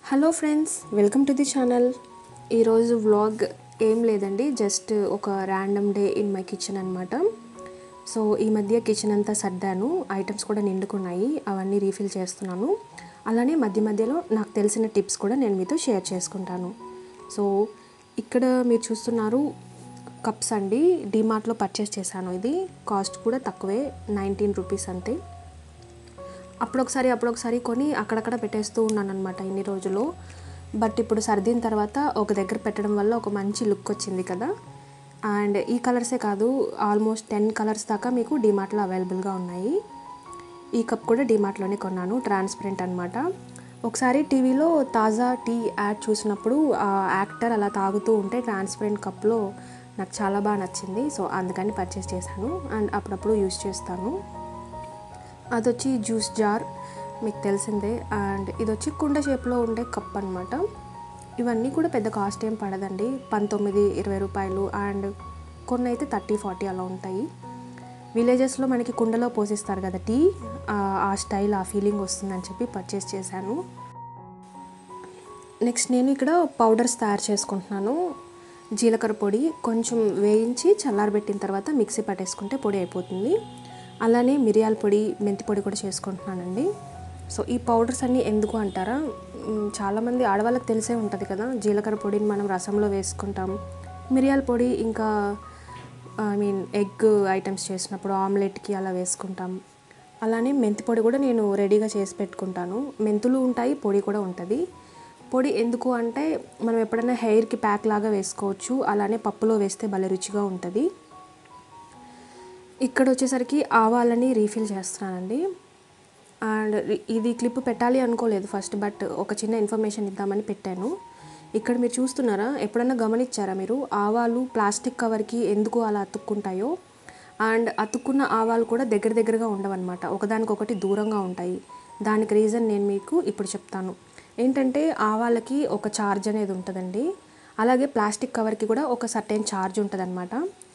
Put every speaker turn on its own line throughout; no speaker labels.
hello friends welcome to the channel ఈరోజు vlog ఏం లేదండి జస్ట్ ఒక random day in my kitchen అనమాట సో ఈ మధ్య కిచెన్ అంతా సర్దాను ఐటమ్స్ కూడా నిండుకున్నాయి అవన్నీ రీఫిల్ చేస్తున్నాను అలానే మధ్య మధ్యలో నాకు తెలిసిన టిప్స్ కూడా నేను మీతో షేర్ చేసుకుంటాను సో ఇక్కడ మీరు చూస్తున్నారు కప్స్ అండి డిమార్ట్లో పర్చేస్ చేశాను ఇది కాస్ట్ కూడా తక్కువే నైన్టీన్ రూపీస్ అంతే అప్పుడొకసారి అప్పుడొకసారి కొని అక్కడక్కడ పెట్టేస్తూ ఉన్నాను అనమాట ఇన్ని రోజులు బట్ ఇప్పుడు సర్దిన తర్వాత ఒక దగ్గర పెట్టడం వల్ల ఒక మంచి లుక్ వచ్చింది కదా అండ్ ఈ కలర్సే కాదు ఆల్మోస్ట్ టెన్ కలర్స్ దాకా మీకు డిమార్ట్లో అవైలబుల్గా ఉన్నాయి ఈ కప్ కూడా డిమార్ట్లోనే కొన్నాను ట్రాన్స్పరెంట్ అనమాట ఒకసారి టీవీలో తాజా టీ యాడ్ చూసినప్పుడు ఆ యాక్టర్ అలా తాగుతూ ఉంటే ట్రాన్స్పరెంట్ కప్లో నాకు చాలా బాగా నచ్చింది సో అందుకని పర్చేస్ చేశాను అండ్ అప్పుడప్పుడు యూజ్ చేస్తాను అది వచ్చి జ్యూస్ జార్ మీకు తెలిసిందే అండ్ ఇది వచ్చి కుండ షేప్లో ఉండే కప్ అనమాట ఇవన్నీ కూడా పెద్ద కాస్ట్ ఏం పడదండి పంతొమ్మిది ఇరవై రూపాయలు అండ్ కొన్ని అయితే థర్టీ ఫార్టీ అలా ఉంటాయి విలేజెస్లో మనకి కుండలో పోసిస్తారు కదా టీ ఆ స్టైల్ ఆ ఫీలింగ్ వస్తుందని చెప్పి పర్చేస్ చేశాను నెక్స్ట్ నేను ఇక్కడ పౌడర్స్ తయారు చేసుకుంటున్నాను జీలకర్ర పొడి కొంచెం వేయించి చల్లారబెట్టిన తర్వాత మిక్సీ పట్టేసుకుంటే పొడి అయిపోతుంది అలానే మిరియాల పొడి మెంతి పొడి కూడా చేసుకుంటున్నానండి సో ఈ పౌడర్స్ అన్నీ ఎందుకు అంటారా మ్, చాలామంది ఆడవాళ్ళకి తెలిసే ఉంటుంది కదా జీలకర్ర పొడిని మనం రసంలో వేసుకుంటాం మిరియాల పొడి ఇంకా ఐ మీన్ ఎగ్ ఐటమ్స్ చేసినప్పుడు ఆమ్లెట్కి అలా వేసుకుంటాం అలానే మెంతి పొడి కూడా నేను రెడీగా చేసి పెట్టుకుంటాను మెంతులు ఉంటాయి పొడి కూడా ఉంటుంది పొడి ఎందుకు అంటే మనం ఎప్పుడైనా హెయిర్కి ప్యాక్ లాగా వేసుకోవచ్చు అలానే పప్పులో వేస్తే భలే రుచిగా ఉంటుంది ఇక్కడ వచ్చేసరికి ఆవాలని రీఫిల్ చేస్తున్నానండి అండ్ ఇది క్లిప్ పెట్టాలి అనుకోలేదు ఫస్ట్ బట్ ఒక చిన్న ఇన్ఫర్మేషన్ ఇద్దామని పెట్టాను ఇక్కడ మీరు చూస్తున్నారా ఎప్పుడన్నా గమనించారా మీరు ఆవాలు ప్లాస్టిక్ కవర్కి ఎందుకు అలా అతుక్కుంటాయో అండ్ అతుక్కున్న ఆవాలు కూడా దగ్గర దగ్గరగా ఉండవన్నమాట ఒకదానికొకటి దూరంగా ఉంటాయి దానికి రీజన్ నేను మీకు ఇప్పుడు చెప్తాను ఏంటంటే ఆవాలకి ఒక ఛార్జ్ అనేది ఉంటుందండి అలాగే ప్లాస్టిక్ కవర్కి కూడా ఒక సర్టెన్ ఛార్జ్ ఉంటుందన్నమాట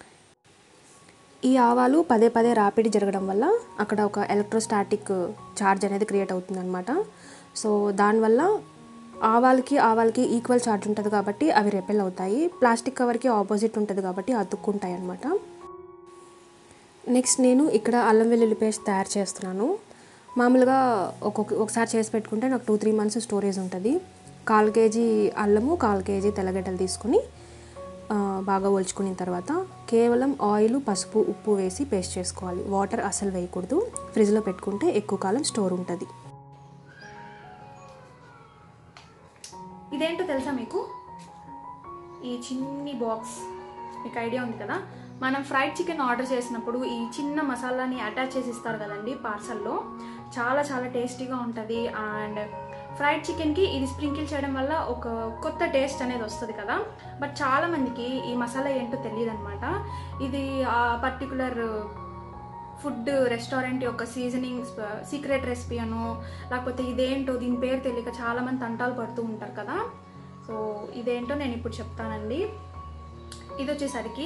ఈ ఆవాలు పదే పదే రాపిడి జరగడం వల్ల అక్కడ ఒక ఎలక్ట్రోస్టాటిక్ ఛార్జ్ అనేది క్రియేట్ అవుతుందన్నమాట సో దానివల్ల ఆవాలకి ఆవాలకి ఈక్వల్ ఛార్జ్ ఉంటుంది కాబట్టి అవి రెపెల్ అవుతాయి ప్లాస్టిక్ కవర్కి ఆపోజిట్ ఉంటుంది కాబట్టి అతుక్కుంటాయి అన్నమాట నెక్స్ట్ నేను ఇక్కడ అల్లం వెల్లుల్లి పేస్ట్ తయారు చేస్తున్నాను మామూలుగా ఒక్కొక్క ఒకసారి చేసి పెట్టుకుంటే నాకు టూ త్రీ మంత్స్ స్టోరేజ్ ఉంటుంది కాల్ కేజీ అల్లము కాల్ కేజీ తెల్లగడ్డలు తీసుకొని ఆ, బాగా ఒలుచుకున్న తర్వాత కేవలం ఆయిల్ పసుపు ఉప్పు వేసి పేస్ట్ చేసుకోవాలి వాటర్ అసలు వేయకూడదు ఫ్రిడ్జ్లో పెట్టుకుంటే ఎక్కువ కాలం స్టోర్ ఉంటుంది
ఇదేంటో తెలుసా మీకు ఈ చిన్ని బాక్స్ మీకు ఐడియా ఉంది కదా మనం ఫ్రైడ్ చికెన్ ఆర్డర్ చేసినప్పుడు ఈ చిన్న మసాలాని అటాచ్ చేసి ఇస్తారు కదండి పార్సల్లో చాలా చాలా టేస్టీగా ఉంటుంది అండ్ ఫ్రైడ్ చికెన్కి ఇది స్ప్రింకిల్ చేయడం వల్ల ఒక కొత్త టేస్ట్ అనేది వస్తుంది కదా బట్ చాలా మందికి ఈ మసాలా ఏంటో తెలియదు అనమాట ఇది ఆ పర్టికులర్ ఫుడ్ రెస్టారెంట్ యొక్క సీజనింగ్ సీక్రెట్ రెసిపీ అనో లేకపోతే ఇదేంటో దీని పేరు తెలియక చాలా మంది తంటాలు పడుతూ ఉంటారు కదా సో ఇదేంటో నేను ఇప్పుడు చెప్తానండి ఇది వచ్చేసరికి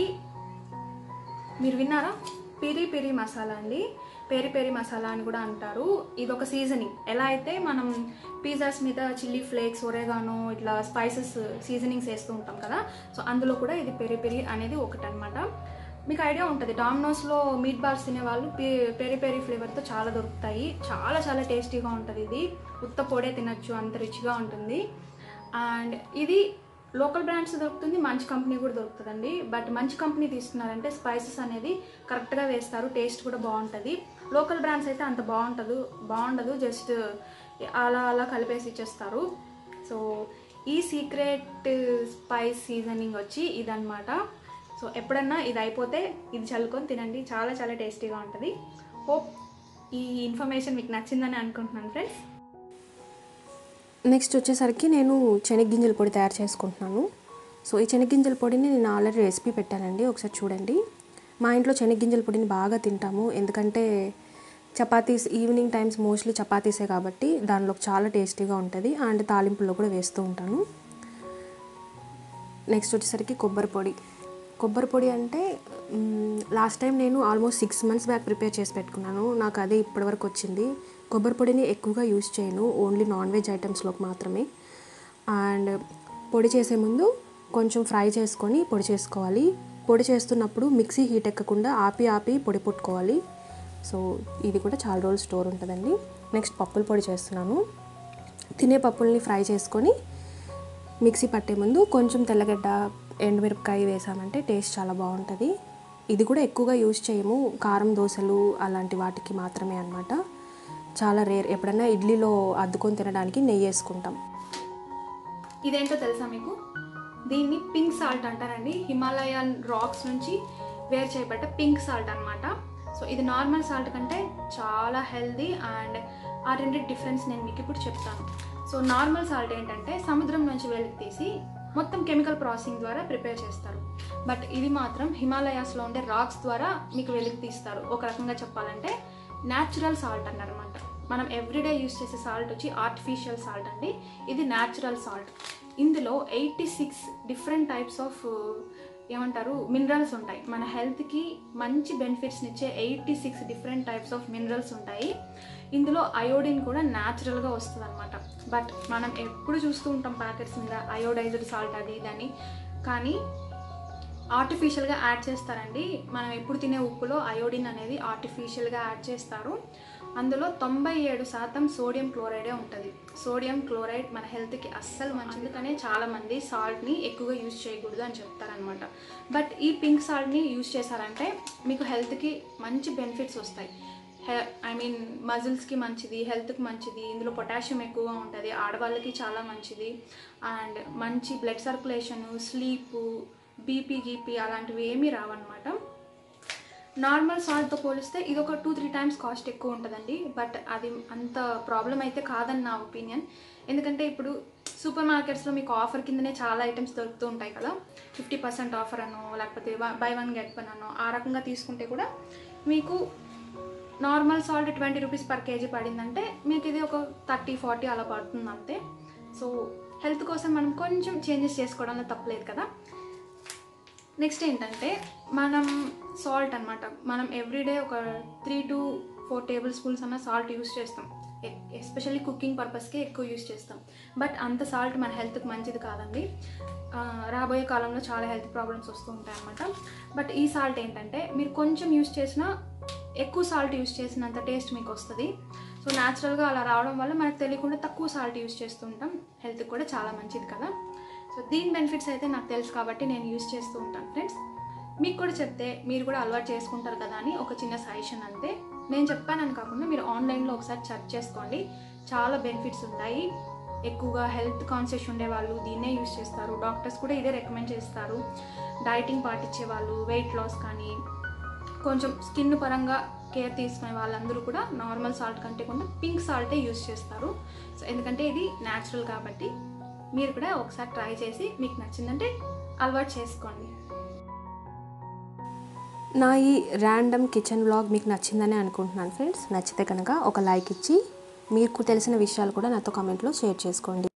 మీరు విన్నారా పిరి పిరి మసాలా అండి పెరి పెరి మసాలా అని కూడా అంటారు ఇది ఒక సీజనింగ్ ఎలా అయితే మనం పిజ్జాస్ మీద చిల్లీ ఫ్లేక్స్ ఒరేగానో ఇట్లా స్పైసెస్ సీజనింగ్స్ వేస్తూ ఉంటాం కదా సో అందులో కూడా ఇది పెరి పెరి అనేది ఒకటి అనమాట మీకు ఐడియా ఉంటుంది డామినోస్లో మీట్ బాల్స్ తినేవాళ్ళు పే పెరి పెరి ఫ్లేవర్తో చాలా దొరుకుతాయి చాలా చాలా టేస్టీగా ఉంటుంది ఇది ఉత్త పొడే తినచ్చు అంత రుచిగా ఉంటుంది అండ్ ఇది లోకల్ బ్రాండ్స్ దొరుకుతుంది మంచి కంపెనీ కూడా దొరుకుతుందండి బట్ మంచి కంపెనీ తీసుకున్నారంటే స్పైసెస్ అనేది కరెక్ట్గా వేస్తారు టేస్ట్ కూడా బాగుంటుంది లోకల్ బ్రాండ్స్ అయితే అంత బాగుంటుంది బాగుండదు జస్ట్ అలా అలా కలిపేసి ఇచ్చేస్తారు సో ఈ సీక్రెట్ స్పైస్ సీజనింగ్ వచ్చి ఇదన్నమాట సో ఎప్పుడన్నా ఇది అయిపోతే ఇది చల్లుకొని తినండి చాలా చాలా టేస్టీగా ఉంటుంది హోప్ ఈ ఇన్ఫర్మేషన్ మీకు నచ్చిందని అనుకుంటున్నాను ఫ్రెండ్స్
నెక్స్ట్ వచ్చేసరికి నేను శనగ్గింజల పొడి తయారు చేసుకుంటున్నాను సో ఈ శనగ్గింజల పొడిని నేను ఆల్రెడీ రెసిపీ పెట్టానండి ఒకసారి చూడండి మా ఇంట్లో శనగ్గింజల పొడిని బాగా తింటాము ఎందుకంటే చపాతీస్ ఈవినింగ్ టైమ్స్ మోస్ట్లీ చపాతీసే కాబట్టి దానిలో చాలా టేస్టీగా ఉంటుంది అండ్ తాలింపుల్లో కూడా వేస్తూ ఉంటాను నెక్స్ట్ వచ్చేసరికి కొబ్బరి పొడి కొబ్బరి పొడి అంటే లాస్ట్ టైం నేను almost six months back prepare చేసి పెట్టుకున్నాను నాకు అదే ఇప్పటివరకు వచ్చింది కొబ్బరి పొడిని ఎక్కువగా యూజ్ చేయను ఓన్లీ నాన్ వెజ్ ఐటమ్స్లోకి మాత్రమే అండ్ పొడి చేసే ముందు కొంచెం ఫ్రై చేసుకొని పొడి చేసుకోవాలి పొడి చేస్తున్నప్పుడు మిక్సీ హీట్ ఎక్కకుండా ఆపి ఆపి పొడి పుట్టుకోవాలి సో ఇది కూడా చాలా రోజులు స్టోర్ ఉంటుందండి నెక్స్ట్ పప్పుల పొడి చేస్తున్నాను తినే పప్పుల్ని ఫ్రై చేసుకొని మిక్సీ పట్టే ముందు కొంచెం తెల్లగడ్డ ఎండుమిరపకాయ వేసామంటే టేస్ట్ చాలా బాగుంటుంది ఇది కూడా ఎక్కువగా యూజ్ చేయము కారం దోశలు అలాంటి వాటికి మాత్రమే అనమాట చాలా రేర్ ఎప్పుడైనా ఇడ్లీలో అద్దుకొని తినడానికి నెయ్యి వేసుకుంటాం
ఇదేంటో తెలుసా మీకు దీన్ని పింక్ సాల్ట్ అంటారండి హిమాలయన్ రాక్స్ నుంచి వేరు చేయబడ్డ పింక్ సాల్ట్ అన్నమాట సో ఇది నార్మల్ సాల్ట్ కంటే చాలా హెల్దీ అండ్ ఆ రెండు డిఫరెన్స్ నేను మీకు ఇప్పుడు చెప్తాను సో నార్మల్ సాల్ట్ ఏంటంటే సముద్రం నుంచి వెలికి తీసి మొత్తం కెమికల్ ప్రాసెసింగ్ ద్వారా ప్రిపేర్ చేస్తారు బట్ ఇది మాత్రం హిమాలయాస్లో ఉండే రాక్స్ ద్వారా మీకు వెలికి తీస్తారు ఒక రకంగా చెప్పాలంటే న్యాచురల్ సాల్ట్ అన్నమాట మనం ఎవ్రీడే యూస్ చేసే సాల్ట్ వచ్చి ఆర్టిఫిషియల్ సాల్ట్ అండి ఇది న్యాచురల్ సాల్ట్ ఇందులో eighty six different types of ఏమంటారు మినరల్స్ ఉంటాయి మన హెల్త్కి మంచి బెనిఫిట్స్ని ఇచ్చే eighty six different types of minerals ఉంటాయి ఇందులో అయోడిన్ కూడా న్యాచురల్గా వస్తుంది అనమాట బట్ మనం ఎప్పుడు చూస్తూ ఉంటాం ప్యాకెట్స్ మీద అయోడైజ్డ్ సాల్ట్ అది ఇదని కానీ ఆర్టిఫిషియల్గా యాడ్ చేస్తారండి మనం ఎప్పుడు తినే ఉప్పులో అయోడిన్ అనేది ఆర్టిఫిషియల్గా యాడ్ చేస్తారు అందులో తొంభై ఏడు శాతం సోడియం క్లోరైడే ఉంటుంది సోడియం క్లోరైడ్ మన హెల్త్కి అస్సలు మంచిది కానీ చాలామంది సాల్ట్ని ఎక్కువగా యూజ్ చేయకూడదు అని చెప్తారనమాట బట్ ఈ పింక్ సాల్ట్ని యూజ్ చేశారంటే మీకు హెల్త్కి మంచి బెనిఫిట్స్ వస్తాయి హె ఐ మీన్ మజిల్స్కి మంచిది హెల్త్కి మంచిది ఇందులో పొటాషియం ఎక్కువగా ఉంటుంది ఆడవాళ్ళకి చాలా మంచిది అండ్ మంచి బ్లడ్ సర్క్యులేషను స్లీపు బీపీ గీపీ అలాంటివి ఏమీ రావన్నమాట నార్మల్ సాల్ట్తో పోలిస్తే ఇది ఒక టూ త్రీ టైమ్స్ కాస్ట్ ఎక్కువ ఉంటుందండి బట్ అది అంత ప్రాబ్లం అయితే కాదని నా ఒపీనియన్ ఎందుకంటే ఇప్పుడు సూపర్ మార్కెట్స్లో మీకు ఆఫర్ కిందనే చాలా ఐటమ్స్ దొరుకుతూ ఉంటాయి కదా ఫిఫ్టీ పర్సెంట్ ఆఫర్ అనో లేకపోతే బై వన్ గెట్ వన్ అనో ఆ రకంగా తీసుకుంటే కూడా మీకు normal salt twenty rupees per KG పడిందంటే మీకు ఇది ఒక థర్టీ ఫార్టీ అలా పడుతుంది అంతే సో హెల్త్ కోసం మనం కొంచెం చేంజెస్ చేసుకోవడంలో తప్పలేదు కదా నెక్స్ట్ ఏంటంటే మనం సాల్ట్ అనమాట మనం ఎవ్రీడే ఒక three two four tablespoons అన్న సాల్ట్ యూస్ చేస్తాం ఎస్పెషల్లీ కుకింగ్ పర్పస్కే ఎక్కువ యూస్ చేస్తాం బట్ అంత సాల్ట్ మన హెల్త్కి మంచిది కాదండి ఆ, రాబోయే కాలంలో చాలా హెల్త్ ప్రాబ్లమ్స్ వస్తూ ఉంటాయి అనమాట బట్ ఈ సాల్ట్ ఏంటంటే మీరు కొంచెం యూస్ చేసినా ఎక్కువ సాల్ట్ యూస్ చేసినంత టేస్ట్ మీకు వస్తుంది సో న్యాచురల్గా అలా రావడం వల్ల మనకు తెలియకుండా తక్కువ సాల్ట్ యూస్ చేస్తూ ఉంటాం హెల్త్కి కూడా చాలా మంచిది కదా సో దీని బెనిఫిట్స్ అయితే నాకు తెలుసు కాబట్టి నేను యూస్ చేస్తూ ఉంటాను ఫ్రెండ్స్ మీకు కూడా చెప్తే మీరు కూడా అలవాటు చేసుకుంటారు కదా అని ఒక చిన్న సజెషన్ అంతే నేను చెప్పానని కాకుండా మీరు ఆన్లైన్లో ఒకసారి సెర్చ్ చేసుకోండి చాలా బెనిఫిట్స్ ఉంటాయి ఎక్కువగా హెల్త్ కాన్షియస్ ఉండే వాళ్ళు దీన్నే యూస్ చేస్తారు డాక్టర్స్ కూడా ఇదే రికమెండ్ చేస్తారు డైటింగ్ పాటించే వాళ్ళు వెయిట్ లాస్ కానీ కొంచెం స్కిన్ పరంగా కేర్ తీసుకునే వాళ్ళందరూ కూడా నార్మల్ సాల్ట్ కంటే కూడా పింక్ సాల్టే యూస్ చేస్తారు సో ఎందుకంటే ఇది న్యాచురల్ కాబట్టి మీరు కూడా ఒకసారి ట్రై చేసి మీకు నచ్చిందంటే అలవాటు చేసుకోండి
నా ఈ ర్యాండమ్ కిచెన్ వ్లాగ్ మీకు నచ్చిందని అనుకుంటున్నాను ఫ్రెండ్స్ నచ్చితే కనుక ఒక లైక్ ఇచ్చి మీకు తెలిసిన విషయాలు కూడా నాతో కామెంట్లో షేర్ చేసుకోండి